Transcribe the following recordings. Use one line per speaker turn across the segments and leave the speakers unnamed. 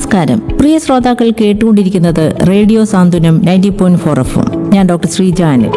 നമസ്കാരം പ്രിയ ശ്രോതാക്കൾ കേട്ടുകൊണ്ടിരിക്കുന്നത് radio Santhwanam ninety point four F ഞാൻ ഡോക്ടർ ശ്രീജാന്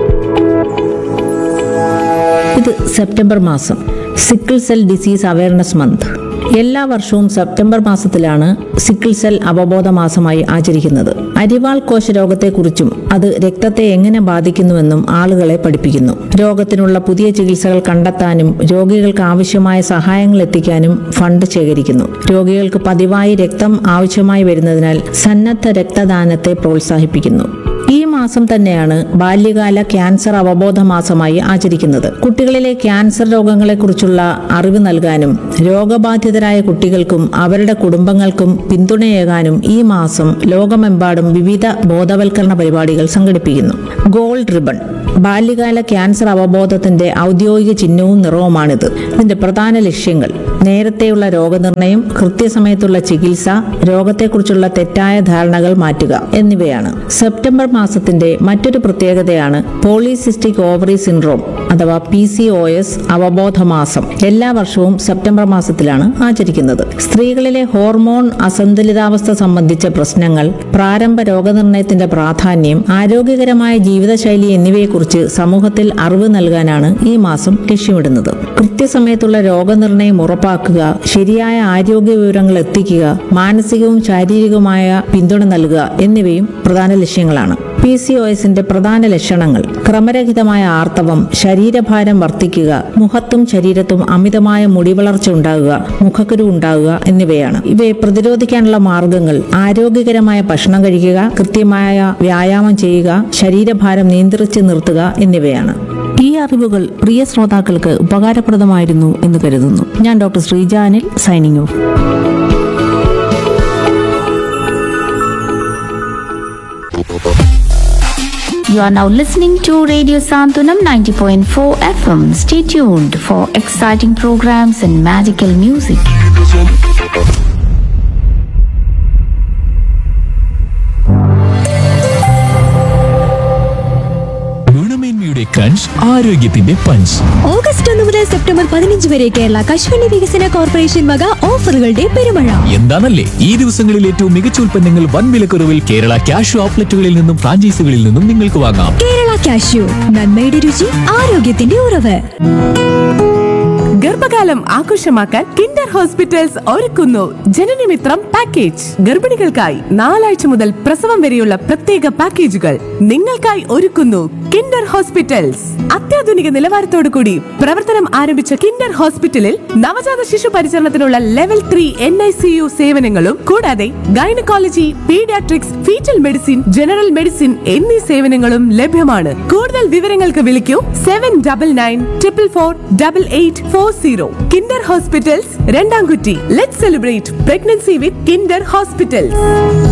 ഇത് സെപ്റ്റംബർ മാസം sickle cell disease awareness month എല്ലാ വർഷവും സെപ്റ്റംബർ മാസത്തിലാണ് സിക്കിൾ സെൽ അവബോധ മാസമായി ആചരിക്കുന്നത് അരിവാൾ കോശ രോഗത്തെക്കുറിച്ചും അത് രക്തത്തെ എങ്ങനെ ബാധിക്കുന്നുവെന്നും ആളുകളെ പഠിപ്പിക്കുന്നു രോഗത്തിനുള്ള പുതിയ ചികിത്സകൾ കണ്ടെത്താനും രോഗികൾക്ക് ആവശ്യമായ സഹായങ്ങൾ എത്തിക്കാനും ഫണ്ട് ശേഖരിക്കുന്നു രോഗികൾക്ക് പതിവായി രക്തം ആവശ്യമായി വരുന്നതിനാൽ സന്നദ്ധ രക്തദാനത്തെ പ്രോത്സാഹിപ്പിക്കുന്നു ഈ മാസം തന്നെയാണ് ബാല്യകാല ക്യാൻസർ അവബോധ മാസമായി ആചരിക്കുന്നത് കുട്ടികളിലെ ക്യാൻസർ രോഗങ്ങളെക്കുറിച്ചുള്ള അറിവ് നൽകാനും രോഗബാധിതരായ കുട്ടികൾക്കും അവരുടെ കുടുംബങ്ങൾക്കും പിന്തുണയേകാനും ഈ മാസം ലോകമെമ്പാടും വിവിധ ബോധവൽക്കരണ പരിപാടികൾ സംഘടിപ്പിക്കുന്നു ഗോൾഡ് റിബൺ ബാല്യകാല ക്യാൻസർ അവബോധത്തിന്റെ ഔദ്യോഗിക ചിഹ്നവും നിറവുമാണിത് ഇതിന്റെ പ്രധാന ലക്ഷ്യങ്ങൾ നേരത്തെയുള്ള രോഗനിർണയം കൃത്യസമയത്തുള്ള ചികിത്സ രോഗത്തെക്കുറിച്ചുള്ള തെറ്റായ ധാരണകൾ മാറ്റുക എന്നിവയാണ് സെപ്റ്റംബർ മാസത്തിന്റെ മറ്റൊരു പ്രത്യേകതയാണ് പോളിസിസ്റ്റിക് ഓവറി സിൻഡ്രോം അഥവാ പി സി ഒ എസ് അവബോധ മാസം എല്ലാ വർഷവും സെപ്റ്റംബർ മാസത്തിലാണ് ആചരിക്കുന്നത് സ്ത്രീകളിലെ ഹോർമോൺ അസന്തുലിതാവസ്ഥ സംബന്ധിച്ച പ്രശ്നങ്ങൾ പ്രാരംഭ രോഗനിർണയത്തിന്റെ പ്രാധാന്യം ആരോഗ്യകരമായ ജീവിതശൈലി എന്നിവയെക്കുറിച്ച് സമൂഹത്തിൽ അറിവ് നൽകാനാണ് ഈ മാസം ലക്ഷ്യമിടുന്നത് കൃത്യസമയത്തുള്ള രോഗനിർണയം ഉറപ്പാക്കുക ശരിയായ ആരോഗ്യ വിവരങ്ങൾ എത്തിക്കുക മാനസികവും ശാരീരികവുമായ പിന്തുണ നൽകുക എന്നിവയും പ്രധാന ലക്ഷ്യങ്ങളാണ് പി സി ഒ എസിന്റെ പ്രധാന ലക്ഷണങ്ങൾ ക്രമരഹിതമായ ആർത്തവം ശരീരഭാരം വർദ്ധിക്കുക മുഖത്തും ശരീരത്തും അമിതമായ മുടിവളർച്ച ഉണ്ടാകുക മുഖക്കുരു ഉണ്ടാകുക എന്നിവയാണ് ഇവയെ പ്രതിരോധിക്കാനുള്ള മാർഗങ്ങൾ ആരോഗ്യകരമായ ഭക്ഷണം കഴിക്കുക കൃത്യമായ വ്യായാമം ചെയ്യുക ശരീരഭാരം നിയന്ത്രിച്ച് നിർത്തുക എന്നിവയാണ് ഈ അറിവുകൾ പ്രിയ ശ്രോതാക്കൾക്ക് ഉപകാരപ്രദമായിരുന്നു എന്ന് കരുതുന്നു ഞാൻ ഡോക്ടർ ശ്രീജാനിൽ signing off
You are now listening to Radio Santunam 90.4 FM. Stay tuned for exciting programs and magical music.
ഗുണമേന്മയുടെ ക്രഞ്ച് ആരോഗ്യത്തിന്റെ പഞ്ച്
ഓഗസ്റ്റ് ഒന്ന് മുതൽ സെപ്റ്റംബർ പതിനഞ്ച് വരെ കേരള കശുവണ്ടി വികസന കോർപ്പറേഷൻ വക ഓഫറുകളുടെ പെരുമഴ
എന്താണല്ലേ ഈ ദിവസങ്ങളിൽ ഏറ്റവും മികച്ച ഉൽപ്പന്നങ്ങൾ വൻ വിലക്കുറവിൽ കേരള ക്യാഷ് ഔട്ട്ലെറ്റുകളിൽ നിന്നും ഫ്രാഞ്ചൈസികളിൽ നിന്നും നിങ്ങൾക്ക് വാങ്ങാം
കേരള കാഷ്യൂ നന്മയുടെ രുചി ആരോഗ്യത്തിന്റെ ഉറവ്
ഗർഭകാലം ആഘോഷമാക്കാൻ കിൻഡർ ഹോസ്പിറ്റൽസ് ഒരുക്കുന്നു ജനനമിത്രം പാക്കേജ് ഗർഭിണികൾക്കായി നാലാഴ്ച മുതൽ പ്രസവം വരെയുള്ള പ്രത്യേക പാക്കേജുകൾ നിങ്ങൾക്കായി ഒരുക്കുന്നു കിൻഡർ ഹോസ്പിറ്റൽസ് അത്യാധുനിക നിലവാരത്തോടു കൂടി പ്രവർത്തനം ആരംഭിച്ച കിൻഡർ ഹോസ്പിറ്റലിൽ നവജാത ശിശു പരിചരണത്തിനുള്ള level three N I C U സേവനങ്ങളും കൂടാതെ gynaecology paediatrics foetal medicine general medicine എന്നീ സേവനങ്ങളും ലഭ്യമാണ് കൂടുതൽ വിവരങ്ങൾക്ക് വിളിക്കൂ seven double nine triple four double eight four zero kinder hospitals Randamkutty let celebrate pregnancy with kinder hospitals